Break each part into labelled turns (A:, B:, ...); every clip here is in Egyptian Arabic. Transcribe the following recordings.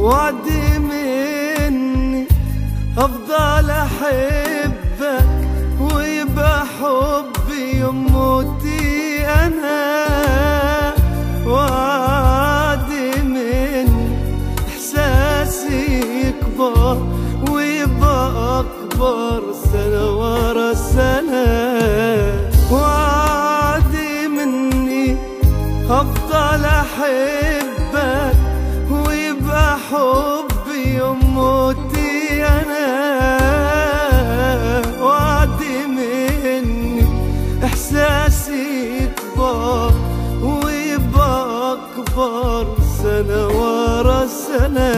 A: وعدي مني افضل احبك ويبقى حبي يوم موتي انا وعدي مني احساسي يكبر ويبقى اكبر سنه ورا سنه وعدي مني افضل احبك ويبقى حبي يوم موتي انا وعدي مني احساسي يكبر ويبقى اكبر سنه ورا سنه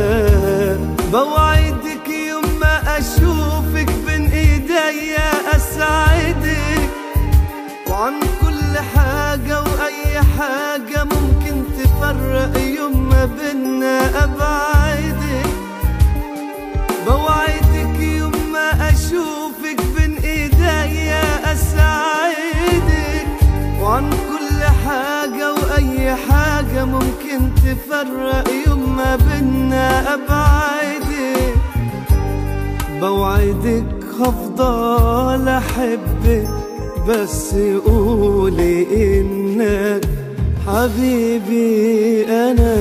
A: بوعدك يوم ما اشوفك بين ايديا اسعدك وعن كل حاجة وأي حاجة ممكن تفرق يوم ما بينا أبعدك بوعدك يوم ما أشوفك بين إيديا أسعدك وعن كل حاجة وأي حاجة ممكن تفرق يوم ما بينا أبعدك بوعدك هفضل احبك بس قولي انك حبيبي انا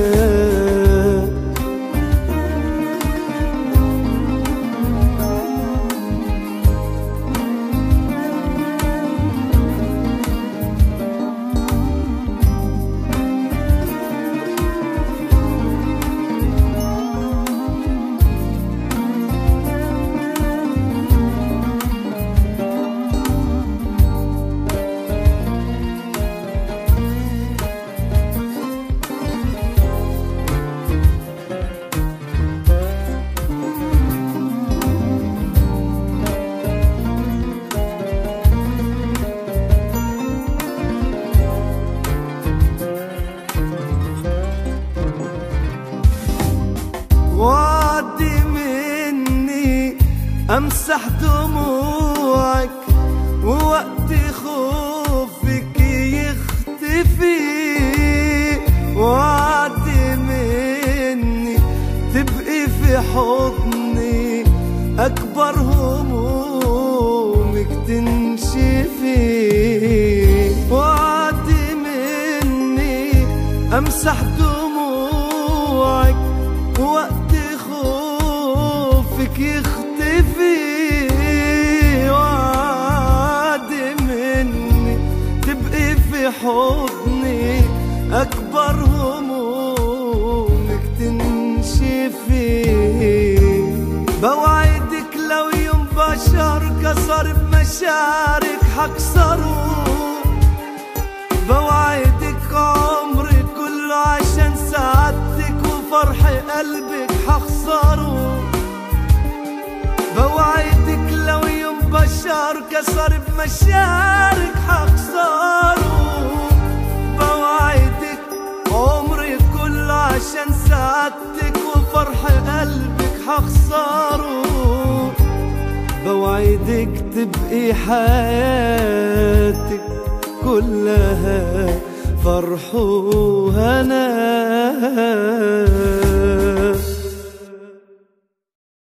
A: وعدي مني امسح دموعك ووقت خوفك يختفي وعدي مني تبقي في حضني اكبر همومك تنشفي وعدي مني امسح دموعك وقت خوفك يختفي وعد مني تبقي في حضني أكبر همومك تنشفي بوعدك لو يوم بشر كسر بمشاعرك حكسره بوعدك عمري كله عشان سعادتك وفرح قلبك حخسره بوعدك لو يوم بشر كسر بمشاعرك حخسره بوعدك عمري كله عشان سعادتك وفرح قلبك حخسره بوعدك تبقي حياتك كلها فرح وهنا